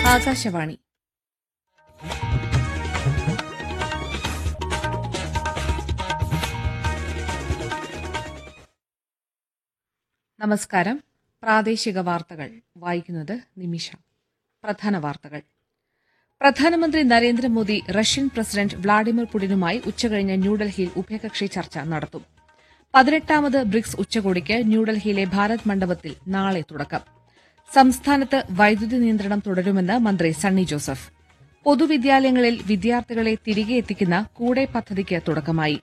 ആകാശവാണി നമസ്കാരം പ്രാദേശിക വാർത്തകൾ വായിക്കുന്നത് നിമിഷ പ്രധാന വാർത്തകൾ പ്രധാനമന്ത്രി നരേന്ദ്രമോദി റഷ്യൻ പ്രസിഡന്റ് വ്ളാഡിമിർ പുടിനുമായി ഉച്ചകഴിഞ്ഞ് ന്യൂഡൽഹിയിൽ ഉഭയകക്ഷി ചർച്ച നടത്തും പതിനെട്ടാമത് ബ്രിക്സ് ഉച്ചകോടിക്ക് ന്യൂഡൽഹിയിലെ ഭാരത് മണ്ഡപത്തിൽ നാളെ തുടക്കം സംസ്ഥാനത്ത് വൈദ്യുതി നിയന്ത്രണം തുടരുമെന്ന് മന്ത്രി സണ്ണി ജോസഫ് പൊതുവിദ്യാലയങ്ങളിൽ വിദ്യാർത്ഥികളെ തിരികെ എത്തിക്കുന്ന കൂടെ പദ്ധതിക്ക് തുടക്കമായി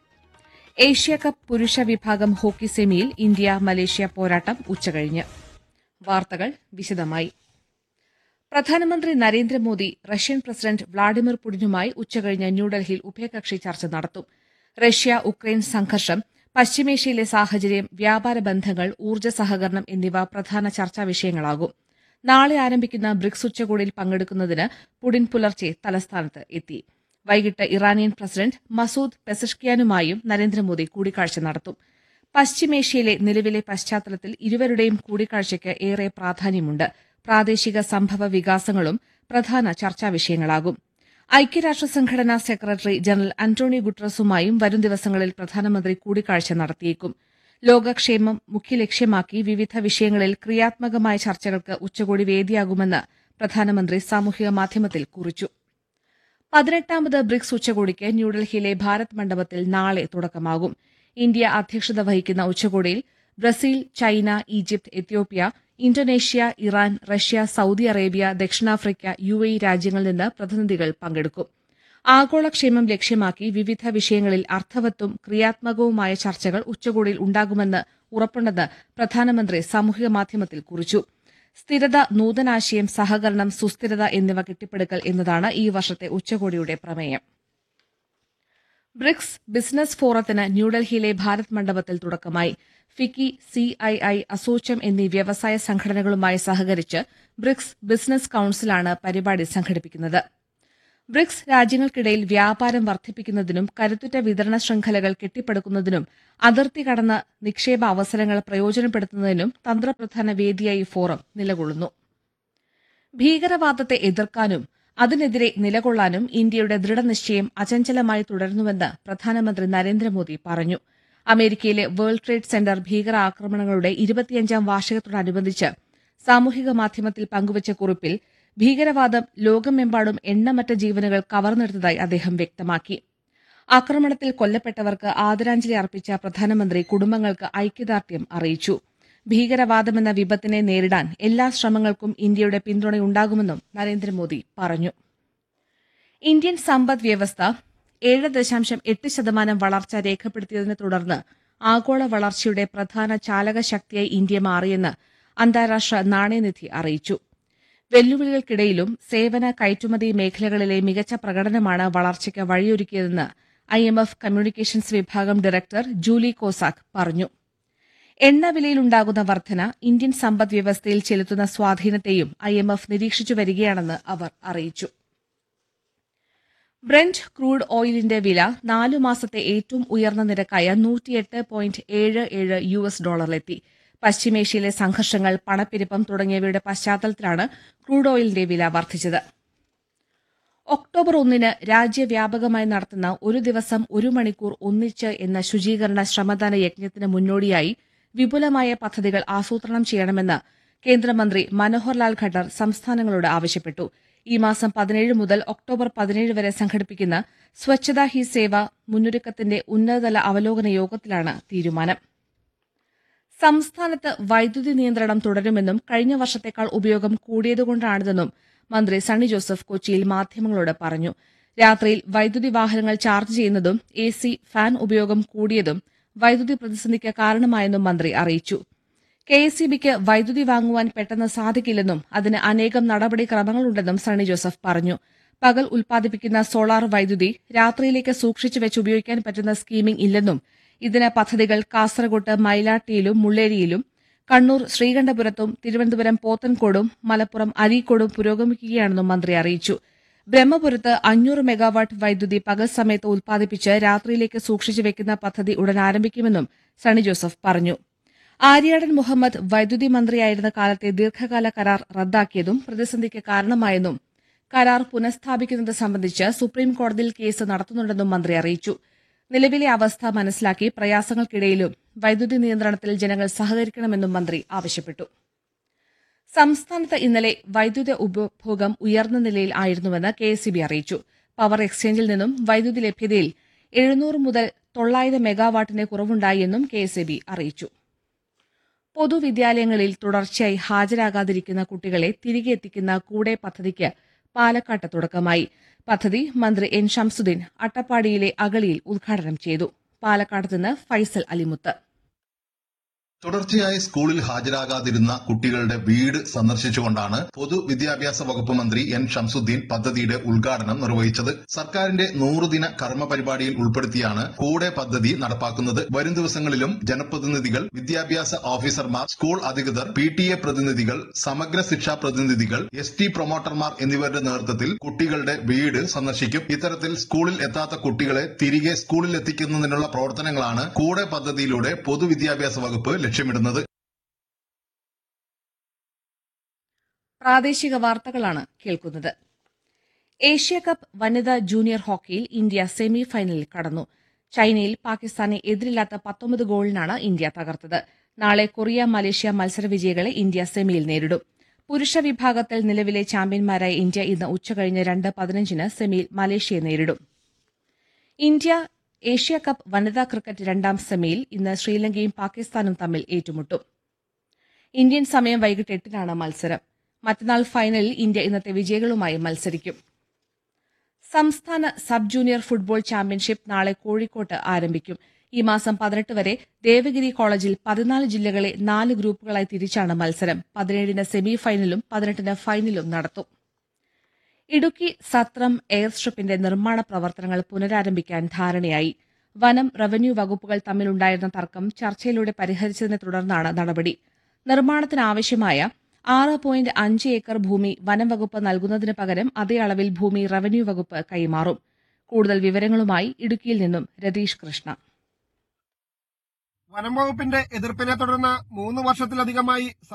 ഏഷ്യ കപ്പ് പുരുഷ വിഭാഗം ഹോക്കി സെമിയിൽ ഇന്ത്യ മലേഷ്യ പോരാട്ടം ഉച്ചകഴിഞ്ഞ് വാർത്തകൾ വിശദമായി പ്രധാനമന്ത്രി നരേന്ദ്രമോദി റഷ്യൻ പ്രസിഡന്റ് വ്ളാഡിമിർ പുടിനുമായി ഉച്ചകഴിഞ്ഞ് ന്യൂഡൽഹിയിൽ ഉഭയകക്ഷി ചർച്ച നടത്തും റഷ്യ ഉക്രൈൻ സംഘർഷം പശ്ചിമേഷ്യയിലെ സാഹചര്യം വ്യാപാര ബന്ധങ്ങൾ ഊർജ്ജ സഹകരണം എന്നിവ പ്രധാന ചർച്ചാ വിഷയങ്ങളാകും നാളെ ആരംഭിക്കുന്ന ബ്രിക്സ് ഉച്ചകോടിയിൽ പങ്കെടുക്കുന്നതിന് പുടിൻ പുലർച്ചെ തലസ്ഥാനത്ത് എത്തി വൈകിട്ട് ഇറാനിയൻ പ്രസിഡന്റ് മസൂദ് പെസഷ്കിയാനുമായും നരേന്ദ്രമോദി കൂടിക്കാഴ്ച നടത്തും പശ്ചിമേഷ്യയിലെ നിലവിലെ പശ്ചാത്തലത്തിൽ ഇരുവരുടെയും കൂടിക്കാഴ്ചയ്ക്ക് ഏറെ പ്രാധാന്യമുണ്ട് പ്രാദേശിക സംഭവ വികാസങ്ങളും പ്രധാന ചർച്ചാ വിഷയങ്ങളാകും ഐക്യരാഷ്ട്ര സംഘടനാ സെക്രട്ടറി ജനറൽ അന്റോണിയോ ഗുട്രസുമായും വരും ദിവസങ്ങളിൽ പ്രധാനമന്ത്രി കൂടിക്കാഴ്ച നടത്തിയേക്കും ലോകക്ഷേമം മുഖ്യ ലക്ഷ്യമാക്കി വിവിധ വിഷയങ്ങളിൽ ക്രിയാത്മകമായ ചർച്ചകൾക്ക് ഉച്ചകോടി വേദിയാകുമെന്ന് പ്രധാനമന്ത്രി സാമൂഹിക മാധ്യമത്തിൽ കുറിച്ചു പതിനെട്ടാമത് ബ്രിക്സ് ഉച്ചകോടിക്ക് ന്യൂഡൽഹിയിലെ ഭാരത് മണ്ഡപത്തിൽ നാളെ തുടക്കമാകും ഇന്ത്യ അധ്യക്ഷത വഹിക്കുന്ന ഉച്ചകോടിയിൽ Brazil China Egypt Ethiopia Indonesia Iran Russia Saudi Arabia ദക്ഷിണാഫ്രിക്ക യു എ രാജ്യങ്ങളിൽ നിന്ന് പ്രതിനിധികൾ പങ്കെടുക്കും ആഗോളക്ഷേമം ലക്ഷ്യമാക്കി വിവിധ വിഷയങ്ങളിൽ അർത്ഥവത്തും ക്രിയാത്മകവുമായ ചർച്ചകൾ ഉച്ചകോടിയിൽ ഉണ്ടാകുമെന്ന് ഉറപ്പുണ്ടെന്ന് പ്രധാനമന്ത്രി സാമൂഹിക മാധ്യമത്തിൽ കുറിച്ചു സ്ഥിരത നൂതനാശയം സഹകരണം സുസ്ഥിരത എന്നിവ കെട്ടിപ്പടുക്കൽ എന്നതാണ് ഈ വർഷത്തെ ഉച്ചകോടിയുടെ പ്രമേയം ബ്രിക്സ് ബിസിനസ് ഫോറത്തിന് ന്യൂഡൽഹിയിലെ ഭാരത് മണ്ഡപത്തിൽ തുടക്കമായി ഫിക്കി സിഐഐ അസോച്ചം എന്നീ വ്യവസായ സംഘടനകളുമായി സഹകരിച്ച് ബ്രിക്സ് ബിസിനസ് കൌൺസിലാണ് പരിപാടി സംഘടിപ്പിക്കുന്നത് ബ്രിക്സ് രാജ്യങ്ങൾക്കിടയിൽ വ്യാപാരം വർദ്ധിപ്പിക്കുന്നതിനും കരുത്തുറ്റ വിതരണ ശൃംഖലകൾ കെട്ടിപ്പടുക്കുന്നതിനും അതിർത്തി കടന്ന നിക്ഷേപ അവസരങ്ങൾ പ്രയോജനപ്പെടുത്തുന്നതിനും തന്ത്രപ്രധാന വേദിയായി ഫോറം നിലകൊള്ളുന്നു ഭീകരവാദത്തെ എതിർക്കാനും അതിനെതിരെ നിലകൊള്ളാനും ഇന്ത്യയുടെ ദൃഢനിശ്ചയം അചഞ്ചലമായി തുടരുന്നുവെന്ന് പ്രധാനമന്ത്രി നരേന്ദ്രമോദി പറഞ്ഞു അമേരിക്കയിലെ വേൾഡ് ട്രേഡ് സെന്റർ ഭീകരാക്രമണങ്ങളുടെ ഇരുപത്തിയഞ്ചാം വാർഷികത്തോടനുബന്ധിച്ച് സാമൂഹിക മാധ്യമത്തിൽ പങ്കുവച്ച കുറിപ്പിൽ ഭീകരവാദം ലോകമെമ്പാടും എണ്ണമറ്റ ജീവനുകൾ കവർന്നെടുത്തതായി അദ്ദേഹം വ്യക്തമാക്കി ആക്രമണത്തിൽ കൊല്ലപ്പെട്ടവർക്ക് ആദരാഞ്ജലി അർപ്പിച്ച പ്രധാനമന്ത്രി കുടുംബങ്ങൾക്ക് ഐക്യദാർഢ്യം അറിയിച്ചു ഭീകരവാദമെന്ന വിപത്തിനെ നേരിടാൻ എല്ലാ ശ്രമങ്ങൾക്കും ഇന്ത്യയുടെ പിന്തുണയുണ്ടാകുമെന്നും നരേന്ദ്രമോദി പറഞ്ഞു ഇന്ത്യൻ സമ്പദ് വ്യവസ്ഥ ഏഴ് ദശാംശം എട്ട് ശതമാനം വളർച്ച രേഖപ്പെടുത്തിയതിനെ തുടർന്ന് ആഗോള വളർച്ചയുടെ പ്രധാന ചാലകശക്തിയായി ഇന്ത്യ മാറിയെന്ന് അന്താരാഷ്ട്ര നാണയനിധി അറിയിച്ചു വെല്ലുവിളികൾക്കിടയിലും സേവന കയറ്റുമതി മേഖലകളിലെ മികച്ച പ്രകടനമാണ് വളർച്ചയ്ക്ക് വഴിയൊരുക്കിയതെന്ന് ഐഎംഎഫ് കമ്മ്യൂണിക്കേഷൻസ് വിഭാഗം ഡയറക്ടർ ജൂലി കോസാക്ക് പറഞ്ഞു എണ്ണവിലയിലുണ്ടാകുന്ന വർധന ഇന്ത്യൻ സമ്പദ് വ്യവസ്ഥയിൽ ചെലുത്തുന്ന സ്വാധീനത്തെയും ഐഎംഎഫ് നിരീക്ഷിച്ചു വരികയാണെന്ന് അവർ അറിയിച്ചു ബ്രന്റ് ക്രൂഡ് ഓയിലിന്റെ വില നാലു മാസത്തെ ഏറ്റവും ഉയർന്ന നിരക്കായ നൂറ്റിയെട്ട് പോയിന്റ് ഏഴ് ഏഴ് യു എസ് ഡോളറിലെത്തി പശ്ചിമേഷ്യയിലെ സംഘർഷങ്ങൾ പണപ്പെരുപ്പം തുടങ്ങിയവയുടെ പശ്ചാത്തലത്തിലാണ് ക്രൂഡ് ഓയിലിന്റെ വില വർദ്ധിച്ചത് ഒക്ടോബർ ഒന്നിന് രാജ്യവ്യാപകമായി നടത്തുന്ന ഒരു ദിവസം ഒരു മണിക്കൂർ ഒന്നിച്ച് എന്ന ശുചീകരണ ശ്രമദാന യജ്ഞത്തിന് മുന്നോടിയായി വിപുലമായ പദ്ധതികൾ ആസൂത്രണം ചെയ്യണമെന്ന് കേന്ദ്രമന്ത്രി മനോഹർലാൽ ഖട്ടർ സംസ്ഥാനങ്ങളോട് ആവശ്യപ്പെട്ടു ഈ മാസം പതിനേഴ് മുതൽ ഒക്ടോബർ പതിനേഴ് വരെ സംഘടിപ്പിക്കുന്ന സ്വച്ഛതാ ഹി സേവ മുന്നൊരുക്കത്തിന്റെ ഉന്നതതല അവലോകന യോഗത്തിലാണ് തീരുമാനം സംസ്ഥാനത്ത് വൈദ്യുതി നിയന്ത്രണം തുടരുമെന്നും കഴിഞ്ഞ വർഷത്തേക്കാൾ ഉപയോഗം കൂടിയതുകൊണ്ടാണിതെന്നും മന്ത്രി സണ്ണി ജോസഫ് കൊച്ചിയിൽ മാധ്യമങ്ങളോട് പറഞ്ഞു രാത്രിയിൽ വൈദ്യുതി വാഹനങ്ങൾ ചാർജ് ചെയ്യുന്നതും എ സി ഫാൻ ഉപയോഗം കൂടിയതും വൈദ്യുതി പ്രതിസന്ധിക്ക് കാരണമായെന്നും മന്ത്രി അറിയിച്ചു കെ എസ് ഇ ബിക്ക് വൈദ്യുതി വാങ്ങുവാൻ പെട്ടെന്ന് സാധിക്കില്ലെന്നും അതിന് അനേകം നടപടിക്രമങ്ങളുണ്ടെന്നും സണ്ണി ജോസഫ് പറഞ്ഞു പകൽ ഉൽപ്പാദിപ്പിക്കുന്ന സോളാർ വൈദ്യുതി രാത്രിയിലേക്ക് സൂക്ഷിച്ചു വെച്ച് ഉപയോഗിക്കാൻ പറ്റുന്ന സ്കീമിംഗ് ഇല്ലെന്നും ഇതിന് പദ്ധതികൾ കാസർകോട്ട് മൈലാട്ടിയിലും മുള്ളേരിയിലും കണ്ണൂർ ശ്രീകണ്ഠപുരത്തും തിരുവനന്തപുരം പോത്തൻകോടും മലപ്പുറം അരീക്കോടും പുരോഗമിക്കുകയാണെന്നും മന്ത്രി അറിയിച്ചു ബ്രഹ്മപുരത്ത് അഞ്ഞൂറ് മെഗാവാട്ട് വൈദ്യുതി പകൽ സമയത്ത് ഉൽപ്പാദിപ്പിച്ച് രാത്രിയിലേക്ക് സൂക്ഷിച്ചു വെക്കുന്ന പദ്ധതി ഉടൻ ആരംഭിക്കുമെന്നും സണ്ണി ജോസഫ് പറഞ്ഞു ആര്യാടൻ മുഹമ്മദ് വൈദ്യുതി മന്ത്രിയായിരുന്ന കാലത്തെ ദീർഘകാല കരാർ റദ്ദാക്കിയതും പ്രതിസന്ധിക്ക് കാരണമായെന്നും കരാർ പുനഃസ്ഥാപിക്കുന്നത് സംബന്ധിച്ച് സുപ്രീം കോടതിയിൽ കേസ് നടത്തുന്നുണ്ടെന്നും മന്ത്രി അറിയിച്ചു നിലവിലെ അവസ്ഥ മനസ്സിലാക്കി പ്രയാസങ്ങൾക്കിടയിലും വൈദ്യുതി നിയന്ത്രണത്തിൽ ജനങ്ങൾ സഹകരിക്കണമെന്നും മന്ത്രി ആവശ്യപ്പെട്ടു സംസ്ഥാനത്ത് ഇന്നലെ വൈദ്യുത ഉപഭോഗം ഉയർന്ന നിലയിൽ ആയിരുന്നുവെന്ന് കെ എസ് അറിയിച്ചു പവർ എക്സ്ചേഞ്ചിൽ നിന്നും വൈദ്യുതി ലഭ്യതയിൽ എഴുന്നൂറ് മുതൽ തൊള്ളായിരം മെഗാവാട്ടിന്റെ കുറവുണ്ടായി എന്നും കെ എസ് അറിയിച്ചു പൊതുവിദ്യാലയങ്ങളിൽ തുടർച്ചയായി ഹാജരാകാതിരിക്കുന്ന കുട്ടികളെ തിരികെ എത്തിക്കുന്ന കൂടെ പദ്ധതിക്ക് പാലക്കാട്ട് തുടക്കമായി പദ്ധതി മന്ത്രി എൻ ഷംസുദ്ദീൻ അട്ടപ്പാടിയിലെ അഗളിയിൽ ഉദ്ഘാടനം ചെയ്തു പാലക്കാട് നിന്ന് ഫൈസൽ അലിമുത്ത് തുടർച്ചയായി സ്കൂളിൽ ഹാജരാകാതിരുന്ന കുട്ടികളുടെ വീട് സന്ദർശിച്ചുകൊണ്ടാണ് പൊതുവിദ്യാഭ്യാസ വകുപ്പ് മന്ത്രി എൻ ഷംസുദ്ദീൻ പദ്ധതിയുടെ ഉദ്ഘാടനം നിർവഹിച്ചത് സർക്കാരിന്റെ നൂറുദിന കർമ്മ പരിപാടിയിൽ ഉൾപ്പെടുത്തിയാണ് കൂടെ പദ്ധതി നടപ്പാക്കുന്നത് വരും ദിവസങ്ങളിലും ജനപ്രതിനിധികൾ വിദ്യാഭ്യാസ ഓഫീസർമാർ സ്കൂൾ അധികൃതർ പി ടി എ പ്രതിനിധികൾ സമഗ്ര ശിക്ഷാ പ്രതിനിധികൾ എസ് ടി പ്രൊമോട്ടർമാർ എന്നിവരുടെ നേതൃത്വത്തിൽ കുട്ടികളുടെ വീട് സന്ദർശിക്കും ഇത്തരത്തിൽ സ്കൂളിൽ എത്താത്ത കുട്ടികളെ തിരികെ സ്കൂളിൽ എത്തിക്കുന്നതിനുള്ള പ്രവർത്തനങ്ങളാണ് കൂടെ പദ്ധതിയിലൂടെ പൊതുവിദ്യാഭ്യാസ വകുപ്പ് ലക്ഷ്യമിടുന്നത് പ്രാദേശിക വാർത്തകളാണ് കേൾക്കുന്നത് ഏഷ്യ കപ്പ് വനിതാ ജൂനിയർ ഹോക്കിയിൽ ഇന്ത്യ സെമി ഫൈനലിൽ കടന്നു ചൈനയിൽ പാകിസ്ഥാനെ എതിരില്ലാത്ത പത്തൊമ്പത് ഗോളിനാണ് ഇന്ത്യ തകർത്തത് നാളെ കൊറിയ മലേഷ്യ മത്സര വിജയികളെ ഇന്ത്യ സെമിയിൽ നേരിടും പുരുഷ വിഭാഗത്തിൽ നിലവിലെ ചാമ്പ്യന്മാരായ ഇന്ത്യ ഇന്ന് ഉച്ചകഴിഞ്ഞ് രണ്ട് പതിനഞ്ചിന് സെമിയിൽ മലേഷ്യയെ നേരിടും ഇന്ത്യ ഏഷ്യ കപ്പ് വനിതാ ക്രിക്കറ്റ് രണ്ടാം സെമിയിൽ ഇന്ന് ശ്രീലങ്കയും പാകിസ്ഥാനും തമ്മിൽ ഏറ്റുമുട്ടും ഇന്ത്യൻ സമയം വൈകിട്ട് എട്ടിനാണ് മത്സരം മറ്റന്നാൾ ഫൈനലിൽ ഇന്ത്യ ഇന്നത്തെ വിജയികളുമായി മത്സരിക്കും സംസ്ഥാന സബ് ജൂനിയർ ഫുട്ബോൾ ചാമ്പ്യൻഷിപ്പ് നാളെ കോഴിക്കോട്ട് ആരംഭിക്കും ഈ മാസം പതിനെട്ട് വരെ ദേവഗിരി കോളേജിൽ പതിനാല് ജില്ലകളെ നാല് ഗ്രൂപ്പുകളായി തിരിച്ചാണ് മത്സരം പതിനേഴിന് സെമി ഫൈനലും പതിനെട്ടിന് ഫൈനലും നടത്തും ഇടുക്കി സത്രം എയർ സ്ട്രിപ്പിന്റെ നിർമ്മാണ പ്രവർത്തനങ്ങൾ പുനരാരംഭിക്കാൻ ധാരണയായി വനം റവന്യൂ വകുപ്പുകൾ തമ്മിലുണ്ടായിരുന്ന തർക്കം ചർച്ചയിലൂടെ പരിഹരിച്ചതിനെ തുടർന്നാണ് നടപടി നിർമ്മാണത്തിനാവശ്യമായ ആറ് പോയിന്റ് അഞ്ച് ഏക്കർ ഭൂമി വനം വകുപ്പ് നൽകുന്നതിന് പകരം അതേ അളവിൽ ഭൂമി റവന്യൂ വകുപ്പ് കൈമാറും കൂടുതൽ വിവരങ്ങളുമായി ഇടുക്കിയിൽ നിന്നും രതീഷ് കൃഷ്ണ വനം വകുപ്പിന്റെ എതിർപ്പിനെ തുടർന്ന് മൂന്ന് വർഷത്തിലധികമായി